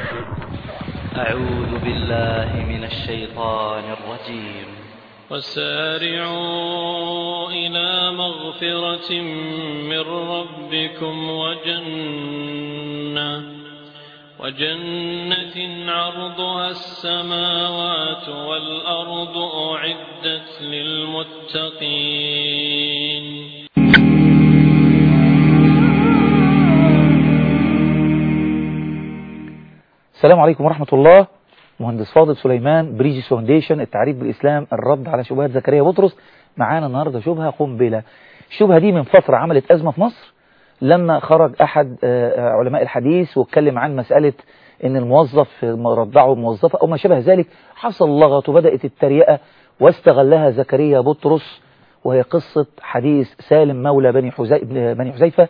أعوذ بالله من الشيطان الرجيم وسارعوا إلى مغفرة من ربكم وجنة وجنة عرضها السماوات والأرض أعدت للمتقين السلام عليكم ورحمة الله مهندس فاضل سليمان بريجيس فاونديشن التعريف بالإسلام الرد على شبهات زكريا بطرس معانا النهاردة شبهة قنبلة الشبهة دي من فترة عملت أزمة في مصر لما خرج أحد علماء الحديث واتكلم عن مسألة ان الموظف رضعه موظفة أو ما شابه ذلك حصل لغط وبدأت التريقة واستغلها زكريا بطرس وهي قصة حديث سالم مولى بني, حزي... بني حذيفة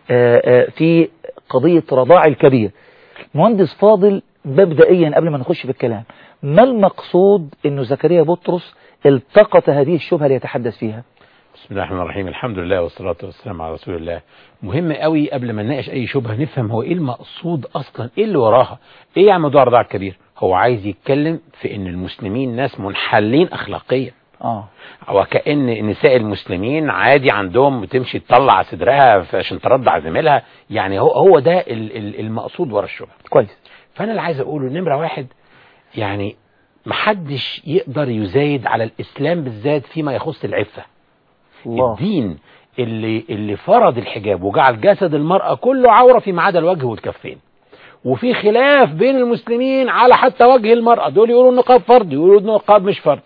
في قضية رضاع الكبير مهندس فاضل مبدئيا قبل ما نخش في الكلام ما المقصود انه زكريا بطرس التقط هذه الشبهة ليتحدث فيها بسم الله الرحمن الرحيم الحمد لله والصلاة والسلام على رسول الله مهم قوي قبل ما نناقش اي شبهة نفهم هو ايه المقصود اصلا ايه اللي وراها ايه يعني موضوع الرضاعة الكبير هو عايز يتكلم في ان المسلمين ناس منحلين اخلاقيا اه وكأن نساء المسلمين عادي عندهم بتمشي تطلع صدرها عشان ترضع زميلها يعني هو هو ده المقصود ورا الشبهة كويس فانا اللي عايز اقوله نمرة واحد يعني محدش يقدر يزايد على الاسلام بالذات فيما يخص العفة الله. الدين اللي اللي فرض الحجاب وجعل جسد المرأة كله عورة فيما عدا الوجه والكفين وفي خلاف بين المسلمين على حتى وجه المرأة دول يقولوا النقاب فرض يقولوا النقاب مش فرض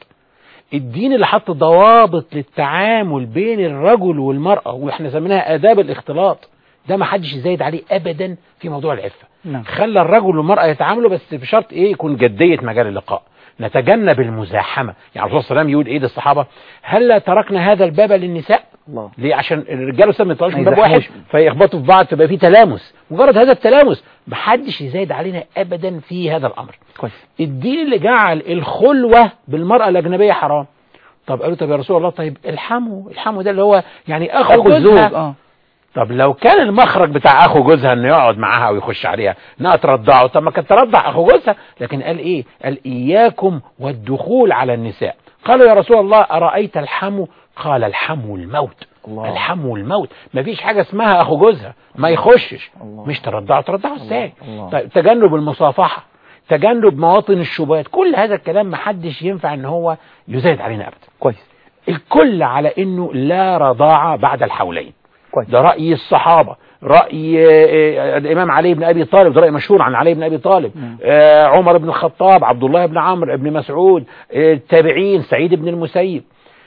الدين اللي حط ضوابط للتعامل بين الرجل والمرأة واحنا سميناها آداب الاختلاط ده ما حدش يزايد عليه ابدا في موضوع العفة نعم. خلى الرجل والمرأة يتعاملوا بس بشرط ايه يكون جدية مجال اللقاء نتجنب المزاحمة يعني الرسول صلى الله عليه وسلم يقول ايه للصحابة هل تركنا هذا الباب للنساء الله ليه عشان الرجال والستات ما يطلعوش ما من باب واحد يزحموش. فيخبطوا في بعض تبقى في تلامس مجرد هذا التلامس محدش يزايد علينا ابدا في هذا الامر كويس الدين اللي جعل الخلوة بالمرأة الأجنبية حرام طب قالوا طب يا رسول الله طيب الحموا الحموا ده اللي هو يعني أخو, اخو الزوج جوزها اه طب لو كان المخرج بتاع أخو جوزها إنه يقعد معاها ويخش عليها إنها ترضعه طب ما كانت ترضع أخو جوزها لكن قال إيه قال إياكم والدخول على النساء قالوا يا رسول الله أرأيت الحمو قال الحمو الموت الله. الحمو الموت مفيش حاجة اسمها أخو جوزها ما يخشش الله. مش ترضعه ترضعه ازاي الله. طيب تجنب المصافحة تجنب مواطن الشبهات كل هذا الكلام محدش ينفع ان هو يزايد علينا ابدا كويس الكل على انه لا رضاعة بعد الحولين كويس ده رأي الصحابة رأي آه، الإمام علي بن أبي طالب ده رأي مشهور عن علي بن أبي طالب نعم. آه، عمر بن الخطاب عبد الله بن عمرو بن مسعود آه، التابعين سعيد بن المسيب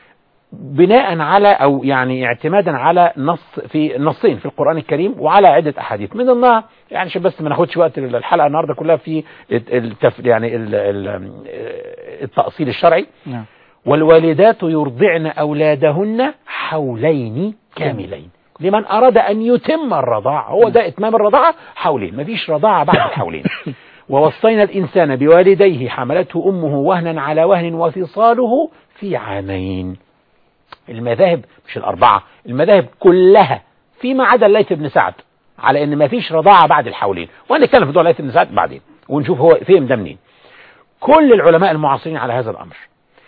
بناء على أو يعني اعتمادا على نص في نصين في القرآن الكريم وعلى عدة أحاديث من ضمنها يعني عشان بس ما ناخدش وقت الحلقة النهاردة كلها في التف يعني ال- ال- التأصيل الشرعي نعم والوالدات يرضعن أولادهن حولين كاملين لمن أراد أن يتم الرضاعة هو ده إتمام الرضاعة حولين مفيش رضاعة بعد الحولين ووصينا الإنسان بوالديه حملته أمه وهنا على وهن وفصاله في عامين المذاهب مش الأربعة المذاهب كلها فيما عدا الليث بن سعد على ان مفيش رضاعة بعد الحولين وهنتكلم في موضوع الليث بن سعد بعدين ونشوف هو فهم ده منين كل العلماء المعاصرين على هذا الأمر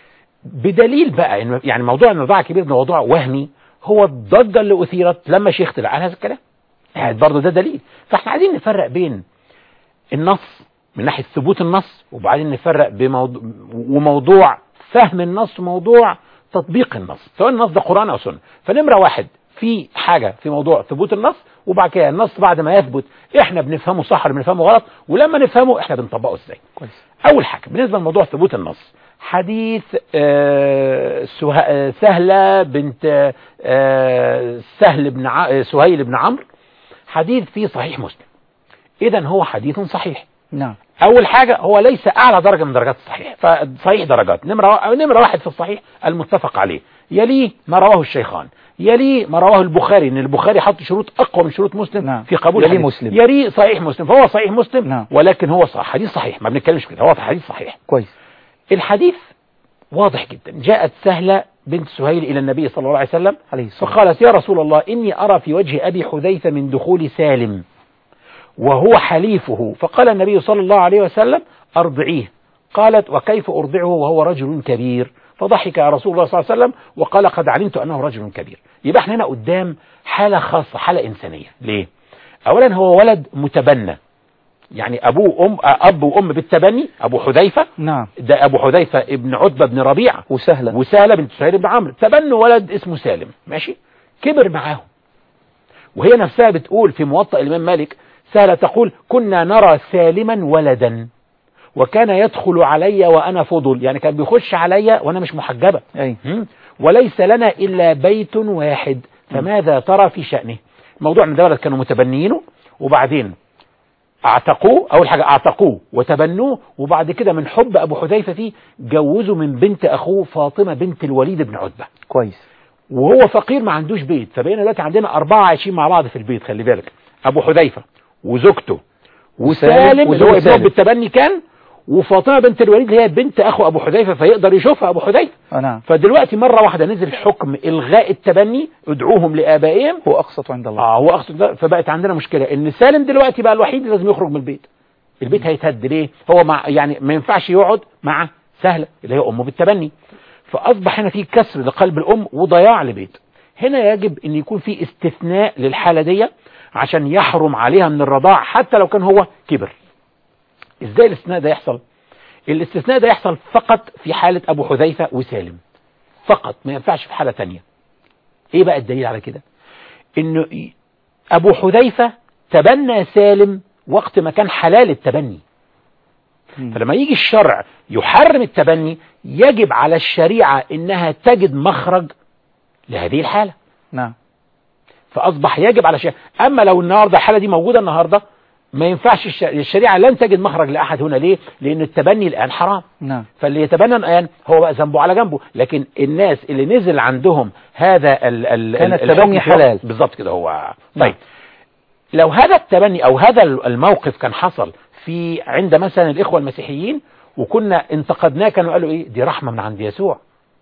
بدليل بقى إن يعني موضوع الرضاعة الكبير ده موضوع وهمي هو الضجة اللي أثيرت لما شيخ طلع على هذا الكلام يعني برضه ده دليل فاحنا عايزين نفرق بين النص من ناحية ثبوت النص وبعدين نفرق بموضوع وموضوع فهم النص وموضوع تطبيق النص سواء النص ده قرآن أو سنة فنمرة واحد في حاجة في موضوع ثبوت النص وبعد كده النص بعد ما يثبت احنا بنفهمه صح ولا بنفهمه غلط ولما نفهمه احنا بنطبقه ازاي كويس اول حاجة بالنسبة لموضوع ثبوت النص حديث آه، سه- آه، سهلة بنت آه، سهل بن ع- آه، سهيل بن عمرو حديث في صحيح مسلم اذا هو حديث صحيح نعم اول حاجة هو ليس اعلى درجة من درجات الصحيح فصحيح درجات نمرة, نمرة واحد في الصحيح المتفق عليه يليه ما رواه الشيخان يليه ما رواه البخاري ان البخاري حط شروط اقوى من شروط مسلم نعم. في قبول يليه الحديث. مسلم. يليه صحيح مسلم فهو صحيح مسلم نعم. ولكن هو صح حديث صحيح ما بنتكلمش كده هو حديث صحيح كويس الحديث واضح جدا جاءت سهلة بنت سهيل إلى النبي صلى الله عليه وسلم عليه الصلاة فقالت يا رسول الله إني أرى في وجه أبي حذيفة من دخول سالم وهو حليفه فقال النبي صلى الله عليه وسلم أرضعيه قالت وكيف أرضعه وهو رجل كبير فضحك يا رسول الله صلى الله عليه وسلم وقال قد علمت أنه رجل كبير يبقى احنا هنا قدام حالة خاصة حالة إنسانية ليه أولا هو ولد متبنى يعني أبوه وأم أب وأم بالتبني أبو حذيفة نعم ده أبو حذيفة ابن عتبة بن ربيعة وسهلا وسهلة بنت سهيل بن عمرو تبنوا ولد اسمه سالم ماشي كبر معاهم وهي نفسها بتقول في موطأ الإمام مالك سهلة تقول كنا نرى سالما ولدا وكان يدخل علي وأنا فضل يعني كان بيخش علي وأنا مش محجبة أي م? وليس لنا إلا بيت واحد فماذا ترى في شأنه موضوع ان ده ولد كانوا متبنيينه وبعدين اعتقوه اول حاجة اعتقوه وتبنوه وبعد كده من حب ابو حذيفة فيه جوزوا من بنت اخوه فاطمة بنت الوليد بن عتبة كويس وهو فقير ما عندوش بيت فبقينا دلوقتي عندنا أربعة عايشين مع بعض في البيت خلي بالك أبو حذيفة وزوجته وسالم اللي هو وزوج ابنه سالم. بالتبني كان وفاطمة بنت الوليد اللي هي بنت أخو أبو حذيفة فيقدر يشوفها أبو حذيفة آه نعم فدلوقتي مرة واحدة نزل حكم إلغاء التبني ادعوهم لآبائهم هو أقسط عند الله اه هو اقصد ده فبقت عندنا مشكله ان سالم دلوقتي بقى الوحيد اللي لازم يخرج من البيت البيت هيتهد ليه هو مع يعني ما ينفعش يقعد مع سهله اللي هي امه بالتبني فاصبح هنا في كسر لقلب الام وضياع لبيت هنا يجب ان يكون في استثناء للحاله دي عشان يحرم عليها من الرضاع حتى لو كان هو كبر ازاي الاستثناء ده يحصل الاستثناء ده يحصل فقط في حاله ابو حذيفه وسالم فقط ما ينفعش في حاله تانية ايه بقى الدليل على كده انه ي- ابو حذيفة تبنى سالم وقت ما كان حلال التبني مم. فلما يجي الشرع يحرم التبني يجب على الشريعة انها تجد مخرج لهذه الحالة نعم فاصبح يجب على الشريعة اما لو النهاردة الحالة دي موجودة النهاردة ما ينفعش الش- الشريعة لن تجد مخرج لأحد هنا ليه لأن التبني الآن حرام نعم فاللي يتبنى الآن هو بقى ذنبه على جنبه لكن الناس اللي نزل عندهم هذا ال ال كان ال- التبني الحكم في- حلال. بالظبط كده هو نعم. طيب لو هذا التبني أو هذا الموقف كان حصل في عند مثلا الإخوة المسيحيين وكنا انتقدناه كانوا قالوا إيه دي رحمة من عند يسوع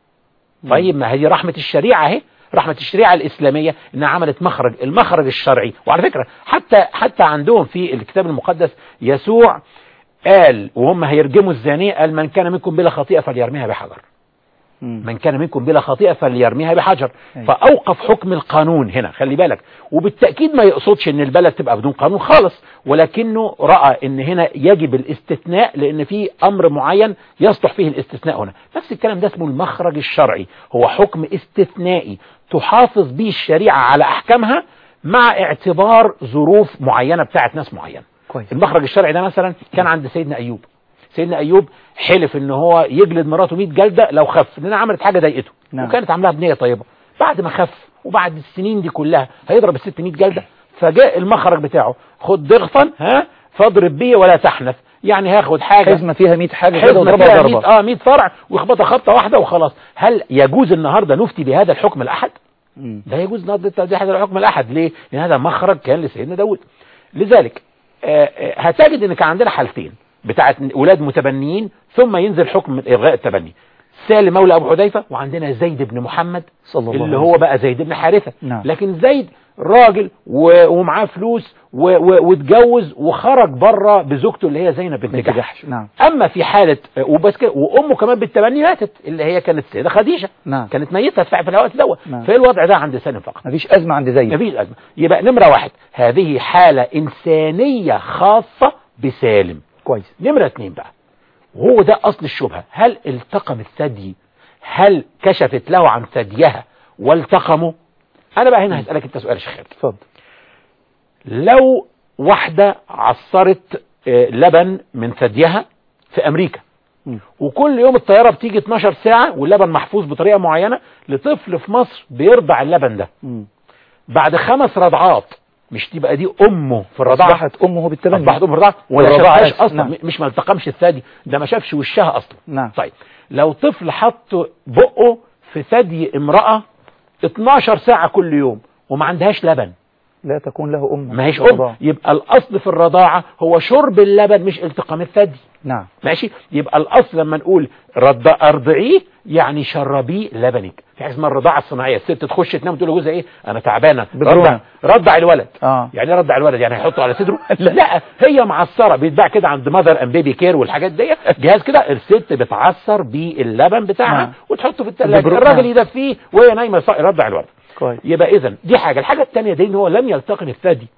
طيب ما هي رحمة الشريعة اهي رحمة الشريعة الإسلامية إنها عملت مخرج المخرج الشرعي وعلى فكرة حتى حتى عندهم في الكتاب المقدس يسوع قال وهم هيرجموا الزانية قال من كان منكم بلا خطيئة فليرميها بحجر مم. من كان منكم بلا خطيئة فليرميها بحجر أيوة. فأوقف حكم القانون هنا خلي بالك وبالتأكيد ما يقصدش ان البلد تبقى بدون قانون خالص ولكنه رأى ان هنا يجب الاستثناء لان في امر معين يصلح فيه الاستثناء هنا نفس الكلام ده اسمه المخرج الشرعي هو حكم استثنائي تحافظ به الشريعة على احكامها مع اعتبار ظروف معينة بتاعت ناس معينة كويس المخرج الشرعي ده مثلا كان عند سيدنا ايوب سيدنا ايوب حلف ان هو يجلد مراته 100 جلده لو خف لانها عملت حاجه ضايقته نعم. وكانت عاملاها بنيه طيبه بعد ما خف وبعد السنين دي كلها هيضرب الست 100 جلده فجاء المخرج بتاعه خد ضغطا ها فاضرب بيه ولا تحنث يعني هاخد حاجه حزمة فيها 100 حاجة كده حزمة وضربها فيها ضربة 100 اه 100 فرع ويخبطها خبطه واحده وخلاص هل يجوز النهارده نفتي بهذا الحكم الاحد مم. لا يجوز النهارده تدي هذا الحكم الاحد ليه لان هذا مخرج كان لسيدنا داود لذلك آه، آه، هتجد ان كان عندنا حالتين بتاعت اولاد متبنيين ثم ينزل حكم الغاء التبني سالم مولى ابو حذيفه وعندنا زيد بن محمد صلى الله اللي عليه هو وسلم. بقى زيد بن حارثه نعم. لكن زيد راجل و- ومعاه فلوس و- و- واتجوز وخرج بره بزوجته اللي هي زينب بنت بنت جحش جحش نعم اما في حاله وبس كده وامه كمان بالتبني ماتت اللي هي كانت السيده خديجه نعم كانت ميته في في الوقت دوت نعم. في الوضع ده عند سالم فقط مفيش أزمة عند زيد مفيش أزمة يبقى نمرة واحد هذه حالة إنسانية خاصة بسالم كويس نمرة اتنين بقى وهو ده أصل الشبهة هل التقم الثدي هل كشفت له عن ثديها والتقموا أنا بقى هنا هسألك أنت سؤال يا شيخ خالد. اتفضل لو واحدة عصرت آه، لبن من ثديها في أمريكا مم. وكل يوم الطيارة بتيجي 12 ساعة واللبن محفوظ بطريقة معينة لطفل في مصر بيرضع اللبن ده مم. بعد خمس رضعات مش تبقى دي امه في الرضاعه أصبحت أمه بالتبني اصبحت ام الرضاعه ولا الرضاعة شافهاش آسف. اصلا نعم. م- مش ما التقمش الثدي ده ما شافش وشها اصلا نعم طيب لو طفل حط بقه في ثدي امراه 12 ساعه كل يوم وما عندهاش لبن لا تكون له أم ما هيش الرضاعة. أم يبقى الأصل في الرضاعة هو شرب اللبن مش التقام الثدي نعم ماشي يبقى الأصل لما نقول رض أرضعيه يعني شربيه لبنك في حاجة اسمها الرضاعة الصناعية الست تخش تنام تقول لجوزها إيه أنا تعبانة بترون. رضع رضع الولد آه. يعني إيه رضع الولد يعني هيحطه على صدره لا هي معصرة بيتباع كده عند ماذر اند بيبي كير والحاجات دي جهاز كده الست بتعصر باللبن بتاعها نعم. وتحطه في الثلاجة ببرو- الراجل نعم. يدفيه وهي نايمة صا- يرضع الولد كويس يبقى اذا دي حاجة الحاجة الثانية دي ان هو لم يلتقن الثدي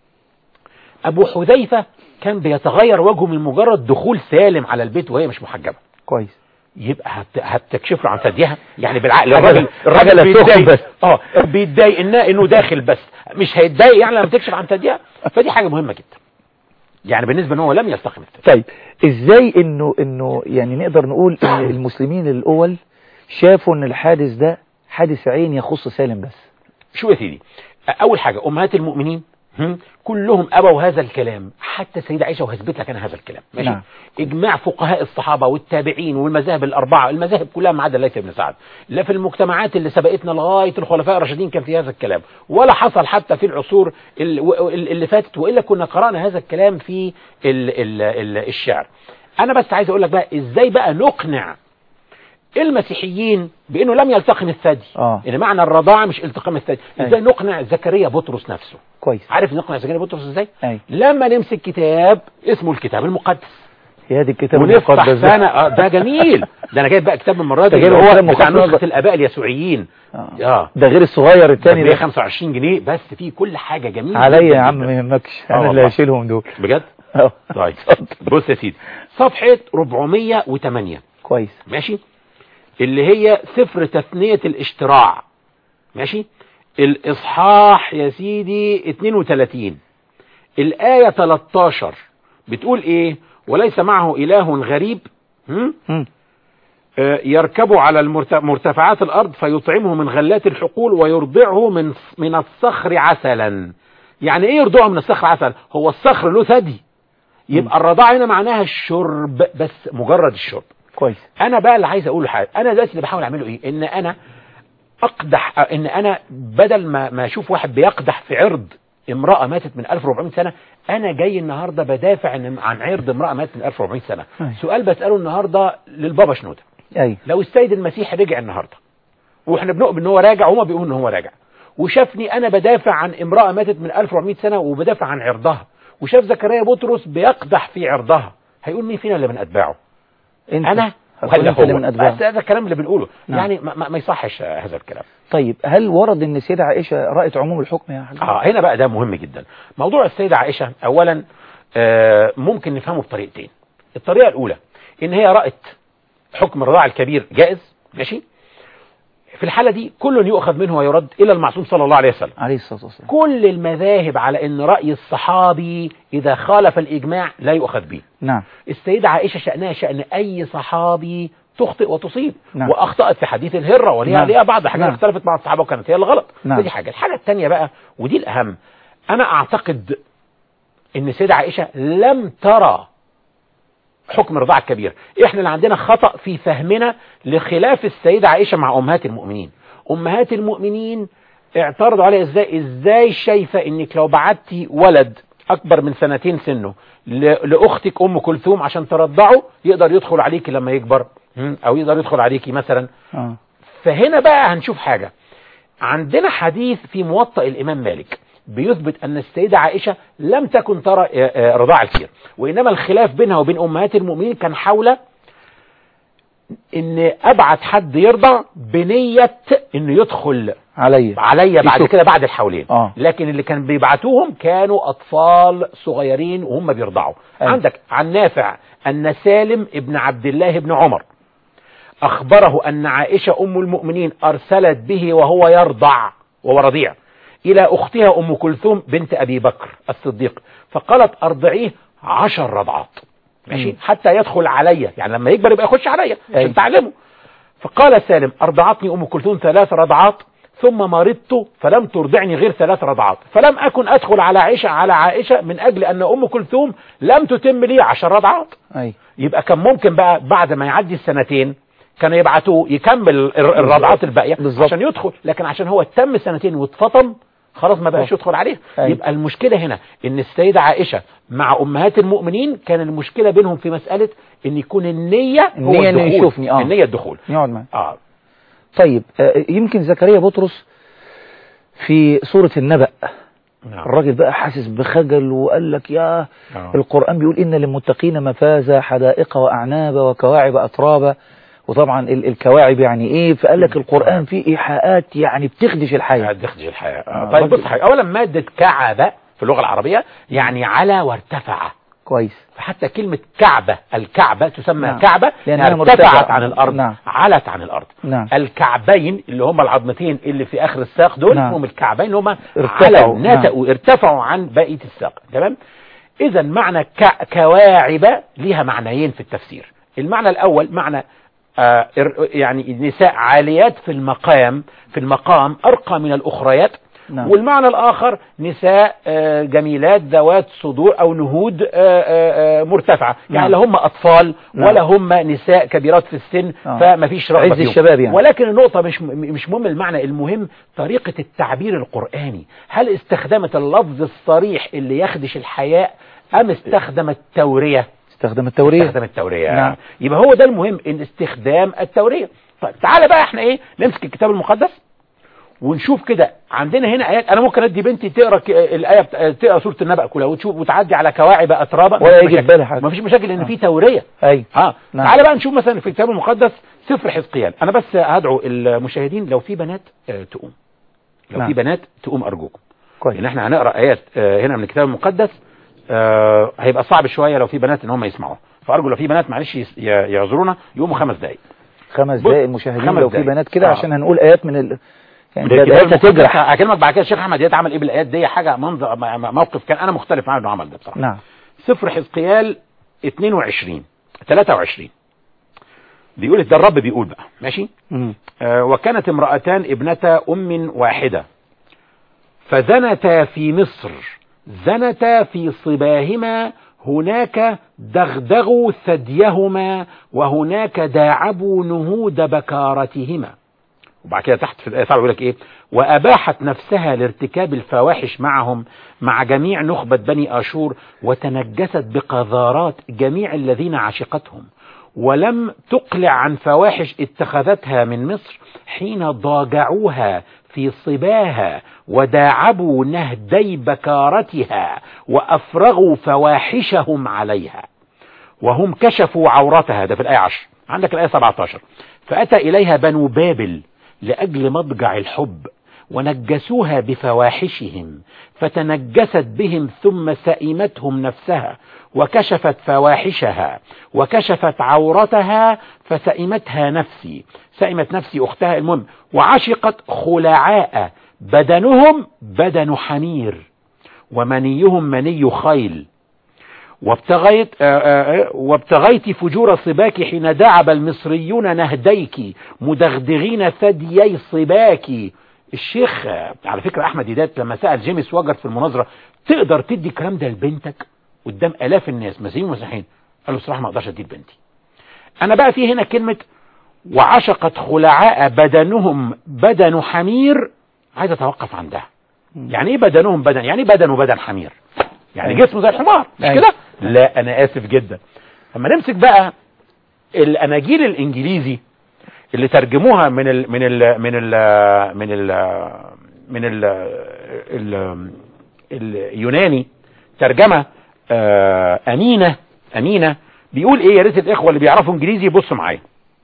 ابو حذيفة كان بيتغير وجهه من مجرد دخول سالم على البيت وهي مش محجبة كويس يبقى هت... هتكشف له عن ثديها يعني بالعقل عجلة- الراجل عجلة الراجل سخن بيتضايق بس. اه بيتضايق انه انه داخل بس مش هيتضايق يعني لما تكشف عن ثديها فدي حاجة مهمة جدا يعني بالنسبة ان هو لم يلتقن الثدي طيب ازاي انه انه يعني نقدر نقول ان المسلمين الاول شافوا ان الحادث ده حادث عين يخص سالم بس شو يا سيدي اول حاجة امهات المؤمنين هم؟ كلهم ابوا هذا الكلام حتى السيدة عائشة وهثبت لك انا هذا الكلام ماشي نعم. اجماع فقهاء الصحابة والتابعين والمذاهب الاربعة المذاهب كلها ما عدا ليث بن سعد لا في المجتمعات اللي سبقتنا لغاية الخلفاء الراشدين كان في هذا الكلام ولا حصل حتى في العصور ال- و- ال- اللي فاتت والا كنا قرأنا هذا الكلام في ال ال ال الشعر انا بس عايز اقول لك بقى ازاي بقى نقنع المسيحيين بانه لم يلتقم الثدي آه. ان معنى الرضاعه مش التقام الثدي ازاي نقنع زكريا بطرس نفسه كويس عارف نقنع زكريا بطرس ازاي أي. لما نمسك كتاب اسمه الكتاب المقدس يا دي الكتاب ونفتح المقدس ده. سنة آه ده جميل ده انا جايب بقى كتاب من المره دي ده اللي جايب هو كتاب بتاع مقدس. نسخه الاباء اليسوعيين آه. اه ده غير الصغير التاني ده ده 25 جنيه بس فيه كل حاجه جميله عليا جداً يا عم جداً. ما يهمكش آه انا اللي والله. هشيلهم دول بجد آه. طيب بص يا سيدي صفحه 408 كويس ماشي اللي هي سفر تثنية الاشتراع ماشي الإصحاح يا سيدي 32 الآية 13 بتقول إيه وليس معه إله غريب هم؟ مم. آه، يركب على المرت- مرتفعات الأرض فيطعمه من غلات الحقول ويرضعه من من الصخر عسلا يعني إيه يرضعه من الصخر عسل هو الصخر له ثدي يبقى الرضاعة هنا معناها الشرب بس مجرد الشرب كويس انا بقى اللي عايز اقوله حاجه انا دلوقتي اللي بحاول اعمله ايه ان انا اقدح ان انا بدل ما ما اشوف واحد بيقدح في عرض امراه ماتت من 1400 سنه انا جاي النهارده بدافع عن عن عرض امراه ماتت من 1400 سنه أي. سؤال بساله النهارده للبابا شنوده اي لو السيد المسيح رجع النهارده واحنا بنؤمن ان هو راجع وهما بيقولوا ان هو راجع وشافني انا بدافع عن امراه ماتت من 1400 سنه وبدافع عن عرضها وشاف زكريا بطرس بيقدح في عرضها هيقول مين فينا اللي من اتباعه انت انا هتكون ولا انت اللي من هو اتباعه بس هذا الكلام اللي بنقوله نعم. يعني ما, ما ما يصحش آه، هذا الكلام طيب هل ورد ان السيدة عائشة رأت عموم الحكم يا حاج اه هنا بقى ده مهم جدا موضوع السيدة عائشة اولا آه ممكن نفهمه بطريقتين الطريقة الاولى ان هي رأت حكم الرضاع الكبير جائز ماشي في الحالة دي كل يؤخذ منه ويرد الى المعصوم صلى الله عليه وسلم عليه الصلاة والسلام كل المذاهب على ان رأي الصحابي اذا خالف الاجماع لا يؤخذ به نعم السيدة عائشة شأنها شأن أي صحابي تخطئ وتصيب نعم. وأخطأت في حديث الهرة وليها نعم. ليها بعض حاجات نعم. اختلفت مع الصحابة وكانت هي الغلط نعم. دي حاجة الحاجة الثانية بقى ودي الأهم أنا أعتقد أن السيدة عائشة لم ترى حكم الرضاعة الكبير احنا اللي عندنا خطأ في فهمنا لخلاف السيدة عائشة مع أمهات المؤمنين أمهات المؤمنين اعترضوا عليها ازاي ازاي شايفة انك لو بعتي ولد اكبر من سنتين سنه ل- لاختك ام كلثوم عشان ترضعه يقدر يدخل عليكي لما يكبر هم؟ او يقدر يدخل عليكي مثلا اه فهنا بقى هنشوف حاجة عندنا حديث في موطأ الإمام مالك بيثبت أن السيدة عائشة لم تكن ترى آه، آه، رضاع الكير وإنما الخلاف بينها وبين أمهات المؤمنين كان حول إن أبعت حد يرضع بنية إنه يدخل عليا عليا بعد يشوف. كده بعد الحولين آه. لكن اللي كان بيبعتوهم كانوا أطفال صغيرين وهم بيرضعوا أيوة. عندك عن نافع أن سالم ابن عبد الله بن عمر أخبره أن عائشة أم المؤمنين أرسلت به وهو يرضع وهو رضيع إلى أختها أم كلثوم بنت أبي بكر الصديق فقالت أرضعيه عشر رضعات ماشي مم. حتى يدخل عليا يعني لما يكبر يبقى يخش عليا أيوة. عشان تعلمه فقال سالم أرضعتني أم كلثوم ثلاث رضعات ثم مرضت فلم ترضعني غير ثلاث رضعات فلم أكن أدخل على عائشة على عائشة من أجل أن أم كلثوم لم تتم لي عشر رضعات اي يبقى كان ممكن بقى بعد ما يعدي السنتين كانوا يبعتوه يكمل الر- الرضعات الباقية بالظبط. عشان يدخل لكن عشان هو تم سنتين واتفطم خلاص ما بقاش أه. يدخل عليها أيوة. يبقى المشكلة هنا ان السيدة عائشة مع امهات المؤمنين كان المشكلة بينهم في مسألة ان يكون النية هو النية إنه الدخول. يشوفني، آه. النية الدخول يقعد معايا اه طيب آه، يمكن زكريا بطرس في سورة النبأ نعم الراجل بقى حاسس بخجل وقال لك يا آه. القرآن بيقول إن للمتقين مفازا حدائق وأعناب وكواعب أترابا وطبعا ال- الكواعب يعني إيه فقال لك القرآن فيه إيحاءات يعني بتخدش الحياة تخدش الحياة آه، آه. طيب راجل. بص حاجة اولا مادة كعبة في اللغة العربية يعني على وارتفع كويس فحتى كلمة كعبة الكعبة تسمى نعم. كعبة لأنها لأنها ارتفعت مرتفعة. عن الأرض نعم. علت عن الأرض نعم. الكعبين اللي هم العظمتين اللي في آخر الساق دول نعم. اسمهم الكعبين اللي هم ارتفعوا. علوا نتأوا ارتفعوا عن بقية الساق تمام إذا معنى ك- كواعب ليها معنيين في التفسير المعنى الأول معنى آه ار- يعني نساء عاليات في المقام في المقام أرقى من الأخريات نعم. والمعنى الآخر نساء آه، جميلات ذوات صدور أو نهود آه، آه، آه، مرتفعة يعني نعم. لا هم أطفال نعم. ولا هم نساء كبيرات في السن آه. فما فيش رغبة عز فيهم. الشباب يعني. ولكن النقطة مش مش مهم المعنى المهم طريقة التعبير القرآني هل استخدمت اللفظ الصريح اللي يخدش الحياء أم استخدم التورية استخدم التورية استخدم التورية نعم. يبقى هو ده المهم ان استخدام التورية طيب تعالى بقى احنا ايه نمسك الكتاب المقدس ونشوف كده عندنا هنا ايات انا ممكن ادي بنتي تقرا ك- الايه بتا- تقرا سوره النبأ كلها وتشوف وتعدي على كواعب اترابا ولا مفيش يجي في مشاكل. بالها حاجة. مفيش مشاكل لان آه. في توريه أي ها نعم. تعالى بقى نشوف مثلا في الكتاب المقدس سفر حزقيال انا بس هدعو المشاهدين لو في بنات آه، تقوم لو نعم. في بنات تقوم ارجوكم كويس لان احنا هنقرا ايات آه، هنا من الكتاب المقدس آه، هيبقى صعب شويه لو في بنات ان هم يسمعوها فارجو لو في بنات معلش يس- ي- يعذرونا يقوموا خمس دقائق خمس بص، دقائق المشاهدين خمس لو في دقايق. بنات كده آه. عشان هنقول آيات من ال... يعني من ده الكتاب آيات المقدس هتجرح هكلمك بعد كده الشيخ احمد ديت عمل ايه بالايات دي حاجه منظر م- م- موقف كان انا مختلف معاه انه عمل ده بصراحه نعم سفر حزقيال 22 23 بيقول ده الرب بيقول بقى ماشي مم. آه، وكانت امرأتان ابنتا أم واحدة فزنتا في مصر زنتا في صباهما هناك دغدغوا ثديهما وهناك داعبوا نهود بكارتهما وبعد كده تحت في الآية يقول لك إيه وأباحت نفسها لارتكاب الفواحش معهم مع جميع نخبة بني آشور وتنجست بقذارات جميع الذين عشقتهم ولم تقلع عن فواحش اتخذتها من مصر حين ضاجعوها في صباها وداعبوا نهدي بكارتها وأفرغوا فواحشهم عليها وهم كشفوا عورتها ده في الآية 10 عندك الآية 17 فأتى إليها بنو بابل لأجل مضجع الحب ونجسوها بفواحشهم فتنجست بهم ثم سئمتهم نفسها وكشفت فواحشها وكشفت عورتها فسئمتها نفسي سئمت نفسي أختها المهم وعشقت خلعاء بدنهم بدن حمير ومنيهم مني خيل وابتغيت آآ آآ وابتغيت فجور صباك حين دعب المصريون نهديك مدغدغين ثديي صباك الشيخ آه، على فكرة أحمد ديدات لما سأل جيمس واجر في المناظرة تقدر تدي الكلام ده لبنتك قدام آلاف الناس مسيحيين ومسيحيين قال له الصراحة ما أقدرش أديه لبنتي أنا بقى في هنا كلمة وعشقت خلعاء بدنهم بدن حمير عايز أتوقف عندها يعني ايه بدنهم بدن يعني ايه بدنه بدن حمير يعني أيوة. جسمه زي الحمار مش أيوة. كده لا انا اسف جدا لما نمسك بقى الاناجيل الانجليزي اللي ترجموها من ال من ال من ال من ال من ال ال اليوناني ترجمة آه، أمينة أمينة بيقول إيه يا ريت الإخوة اللي بيعرفوا إنجليزي يبصوا معايا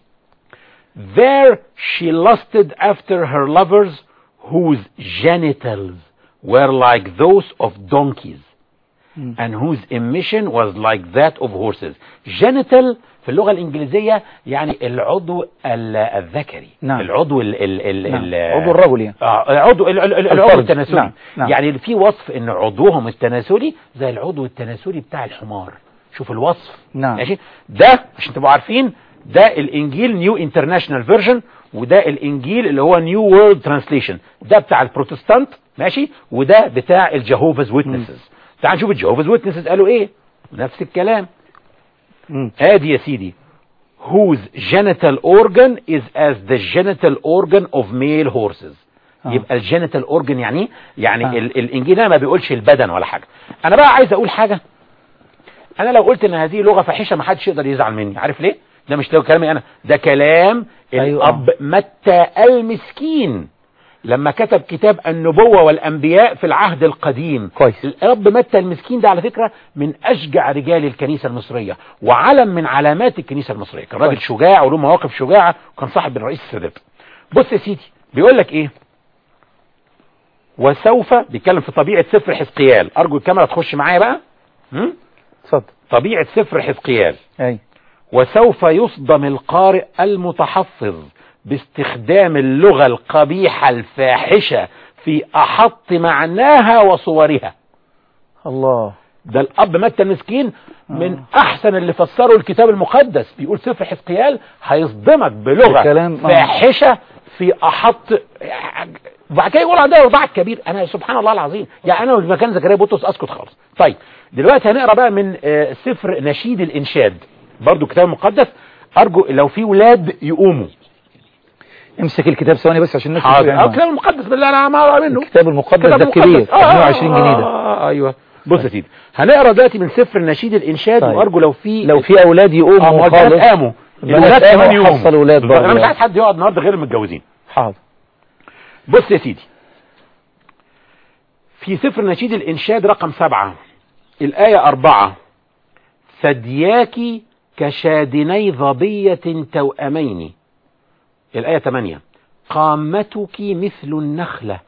There she lusted after her lovers whose genitals were like those of donkeys and whose emission was like that of horses. Genital في اللغة الإنجليزية يعني العضو ال- الذكري نعم. العضو ال ال ال نعم. ال عضو الرجل يعني آه عضو ال- ال- ال- العضو الفرج. التناسلي نعم. نعم. يعني في وصف ان عضوهم التناسلي زي العضو التناسلي بتاع الحمار شوف الوصف نعم. ماشي ده عشان تبقوا عارفين ده الانجيل نيو انترناشونال فيرجن وده الانجيل اللي هو نيو وورلد ترانسليشن ده بتاع البروتستانت ماشي وده بتاع الجهوفاز ويتنسز تعال نشوف الجهوفاز ويتنسز قالوا ايه نفس الكلام مم. ادي يا سيدي whose genital organ is as the genital organ of male horses آه. يبقى الجينيتال اورجن يعني إيه؟ يعني آه. ال الانجيل هنا ما بيقولش البدن ولا حاجه انا بقى عايز اقول حاجه انا لو قلت ان هذه لغه فاحشه ما حدش يقدر يزعل مني عارف ليه ده مش لو كلامي انا ده كلام أيوة. الاب متى المسكين لما كتب كتاب النبوة والأنبياء في العهد القديم كويس. الأب متى المسكين ده على فكرة من أشجع رجال الكنيسة المصرية وعلم من علامات الكنيسة المصرية كان راجل كويس. شجاع وله مواقف شجاعة وكان صاحب من رئيس السادات بص يا سيدي بيقول لك إيه وسوف بيتكلم في طبيعة سفر حزقيال أرجو الكاميرا تخش معايا بقى هم؟ اتفضل طبيعة سفر حزقيال اي وسوف يصدم القارئ المتحفظ باستخدام اللغة القبيحة الفاحشة في أحط معناها وصورها الله ده الأب متى المسكين من أحسن اللي فسروا الكتاب المقدس بيقول سفر حزقيال هيصدمك بلغة الكلام- آه. فاحشة في أحط وبعد كده يقول عندها رضاع كبير أنا سبحان الله العظيم يعني أنا في مكان زكريا بطرس أسكت خالص طيب دلوقتي هنقرا بقى من آه، سفر نشيد الإنشاد برضو كتاب مقدس أرجو لو في ولاد يقوموا امسك الكتاب ثواني بس عشان الناس تشوف حاضر يعني أو الكتاب المقدس بالله أنا ما أقرا منه الكتاب المقدس كتاب ده مقدس. كبير آه، 120 جنيه ده آه آه ايوه بص يا سيدي هنقرا دلوقتي من سفر نشيد الانشاد طيب. وارجو لو في لو في اولاد اه يقوموا مواجهات خالص قاموا البنات الولاد قاموا كمان يقوموا. وحصل ولاد بالظبط. انا برضه مش عايز حد يقعد النهارده غير المتجوزين حاضر بص يا سيدي في سفر نشيد الإنشاد رقم سبعة الآية أربعة ثدياك كشادني ظبية توأمين الآية ثمانية قامتك مثل النخلة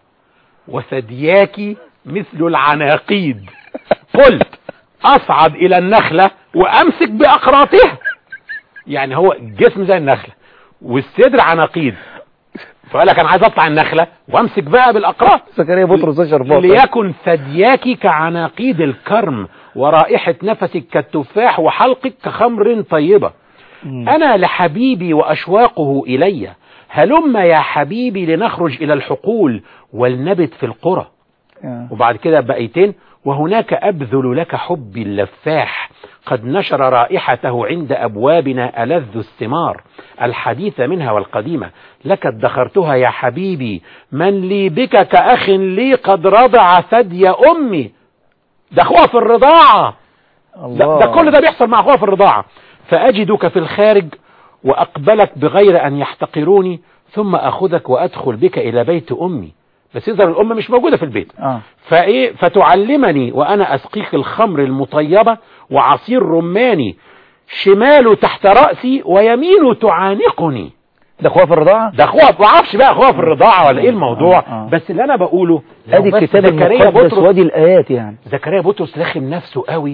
وثدياك مثل العناقيد قلت أصعد إلى النخلة وأمسك بأقراطها يعني هو الجسم زي النخلة والصدر عناقيد فقال لك انا عايز اطلع النخله وامسك بقى بالاقراط زكريا بطرس ده شربات ليكن ثدياك كعناقيد الكرم ورائحة نفسك كالتفاح وحلقك كخمر طيبة مم. أنا لحبيبي وأشواقه إلي هلم يا حبيبي لنخرج إلى الحقول ولنبت في القرى آه. وبعد كده بقيتين وهناك أبذل لك حبي اللفاح قد نشر رائحته عند أبوابنا ألذ الثمار الحديثة منها والقديمة لك ادخرتها يا حبيبي من لي بك كأخ لي قد رضع ثدي أمي ده أخوها في الرضاعة ده, الله ده كل ده بيحصل مع أخوها في الرضاعة فأجدك في الخارج وأقبلك بغير أن يحتقروني ثم أخذك وأدخل بك إلى بيت أمي بس يظهر الأم مش موجودة في البيت اه فايه فتعلمني وانا اسقيك الخمر المطيبة وعصير رماني شماله تحت رأسي ويمينه تعانقني ده اخوها في الرضاعة ده اخوها ما اعرفش بقى اخوها في الرضاعة ولا ايه الموضوع آه، آه. بس اللي انا بقوله لو ادي بس الكتاب زكريا المقدس بطرس وادي الايات يعني زكريا بطرس لخم نفسه قوي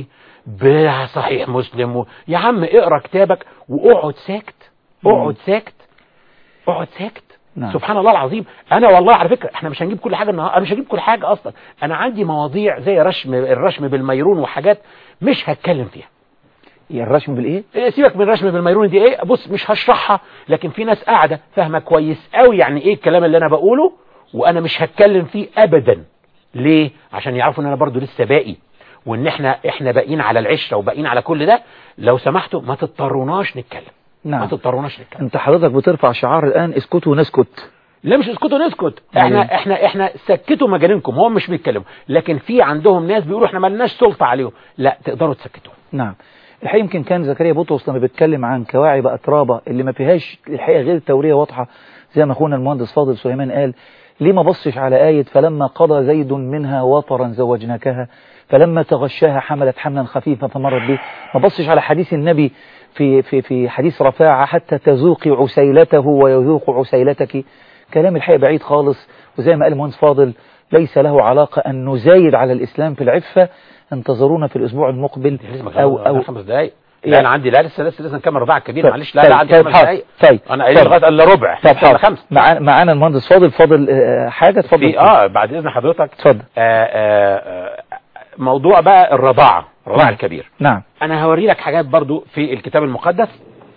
بصحيح مسلم و... يا عم اقرا كتابك واقعد ساكت اقعد ساكت اقعد ساكت نعم. سبحان الله العظيم انا والله على فكره احنا مش هنجيب كل حاجه النهارده انا مش هجيب كل حاجه اصلا انا عندي مواضيع زي رشم الرشم بالميرون وحاجات مش هتكلم فيها يا الرشم بالايه إيه، سيبك من الرشم بالميرون دي ايه بص مش هشرحها لكن في ناس قاعده فاهمه كويس قوي يعني ايه الكلام اللي انا بقوله وانا مش هتكلم فيه ابدا ليه عشان يعرفوا ان انا برضو لسه باقي وان احنا احنا باقيين على العشره وباقيين على كل ده لو سمحتوا ما تضطروناش نتكلم ما نعم تضطروناش نتكلم انت حضرتك بترفع شعار الان اسكتوا ونسكت لا مش اسكتوا نسكت احنا أيوة. احنا احنا سكتوا مجانينكم هم مش بيتكلموا لكن في عندهم ناس بيقولوا احنا مالناش سلطه عليهم لا تقدروا تسكتوا نعم الحقيقة يمكن كان زكريا بطرس لما بيتكلم عن كواعب أترابة اللي ما فيهاش الحقيقة غير التورية واضحة زي ما أخونا المهندس فاضل سليمان قال ليه ما بصش على آية فلما قضى زيد منها وطرا زوجناكها فلما تغشاها حملت حملا خفيفا فمرت به ما بصش على حديث النبي في في في حديث رفاعة حتى تذوقي عسيلته ويذوق عسيلتك كلام الحقيقة بعيد خالص وزي ما قال المهندس فاضل ليس له علاقة أن نزايد على الإسلام في العفة انتظرونا في الأسبوع المقبل او او خمس دقايق لا يعني- انا عندي لا لسه لسه لسه نكمل رباع كبير طيب، معلش لا طيب، لا عندي طيب، خمس حاضر. دقايق طيب انا قايل طيب. لغايه الا ربع طب لسه حاضر خمس معانا معانا المهندس فاضل فاضل آه، حاجة اتفضل في اه بعد اذن حضرتك اتفضل آه آه آه موضوع بقى الرضاعه الرضاعه نعم. الكبير نعم انا هوري لك حاجات برضو في الكتاب المقدس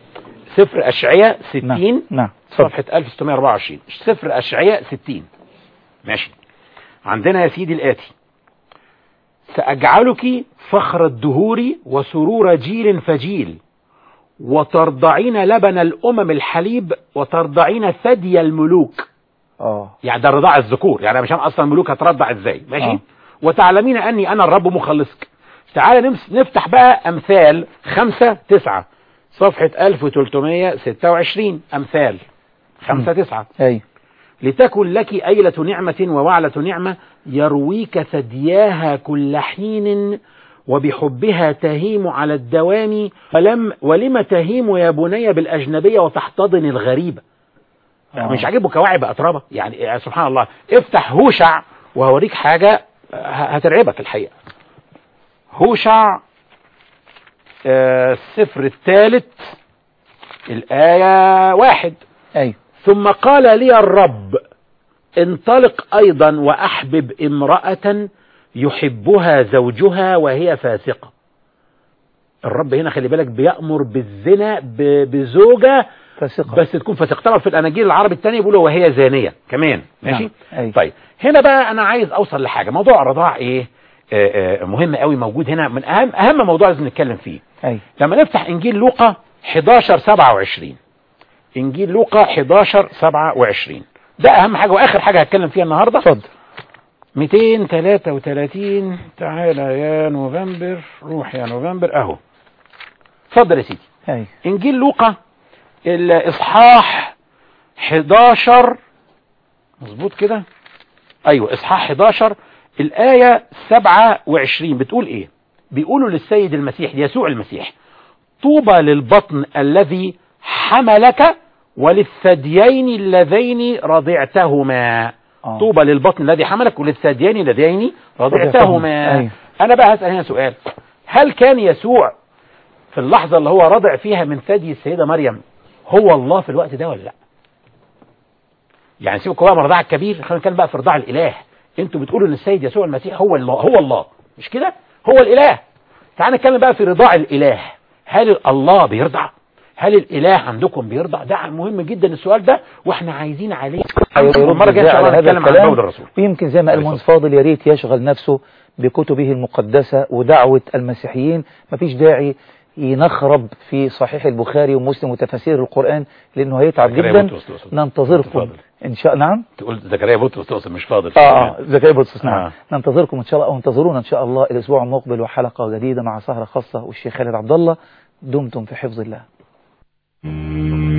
سفر اشعياء 60 نعم نعم اتفضل صفحة 1624 سفر أشعياء 60 ماشي عندنا يا سيدي الآتي سأجعلك فخر الدهور وسرور جيل فجيل وترضعين لبن الأمم الحليب وترضعين ثدي الملوك اه يعني ده الرضاع الذكور يعني عشان اصلا الملوك هترضع ازاي ماشي آه. وتعلمين اني انا الرب مخلصك تعالى نمس نفتح بقى امثال خمسة تسعة صفحة 1326 امثال خمسة تسعة ايوه لتكن لك أيلة نعمة ووعلة نعمة يرويك ثدياها كل حين وبحبها تهيم على الدوام ولم ولم تهيم يا بني بالأجنبية وتحتضن الغريبة آه. مش عاجبه كواعب أتربة يعني يعني سبحان الله افتح هوشع وهوريك حاجة ه- هترعبك الحقيقة هوشع آه، السفر الثالث الآية واحد ايوه ثم قال لي الرب انطلق أيضا وأحبب امرأة يحبها زوجها وهي فاسقة الرب هنا خلي بالك بيأمر بالزنا ب- بزوجة فاسقة بس تكون فاسقة طبعا في الأناجيل العربي الثانية بيقولوا وهي زانية كمان ماشي نعم. أيوة. طيب هنا بقى أنا عايز أوصل لحاجة موضوع الرضاعة إيه آه، آه، مهم قوي موجود هنا من أهم أهم موضوع لازم نتكلم فيه ايوه لما نفتح انجيل لوقا 11 27 انجيل لوقا 11 27 ده اهم حاجه واخر حاجه هتكلم فيها النهارده اتفضل 233 تعالى يا نوفمبر روح يا نوفمبر اهو اتفضل يا سيدي ايوه انجيل لوقا الاصحاح 11 مظبوط كده ايوه اصحاح 11 الايه 27 بتقول ايه بيقولوا للسيد المسيح يسوع المسيح طوبى للبطن الذي حملك وللثديين اللذين رضعتهما آه. طوبى للبطن الذي حملك وللثديين اللذين رضعتهما رضعتهما. أيوة. انا بقى هسأل هنا سؤال هل كان يسوع في اللحظة اللي هو رضع فيها من ثدي السيدة مريم هو الله في الوقت ده ولا لا يعني سيبكوا بقى من الرضاع الكبير خلينا نتكلم بقى في رضاع الاله انتوا بتقولوا ان السيد يسوع المسيح هو الله هو الله مش كده هو الاله تعال نتكلم بقى في رضاع الاله هل الله بيرضع هل الاله عندكم بيرضع ده مهم جدا السؤال ده واحنا عايزين عليه المره الجايه ان شاء الله نتكلم عن قول الرسول ويمكن زي ما قال عليه المهندس فاضل يا ريت يشغل نفسه بكتبه المقدسة ودعوة المسيحيين مفيش داعي ينخرب في صحيح البخاري ومسلم وتفاسير القرآن لأنه هيتعب زكريا جدا بطرس تقصد. ننتظركم اتفضل. إن شاء نعم تقول زكريا بطرس تقصد مش فاضل اه اه زكريا بطرس نعم آه. ننتظركم ان شاء الله او انتظرونا ان شاء الله الاسبوع المقبل وحلقه جديده مع سهره خاصه والشيخ خالد عبد الله دمتم في حفظ الله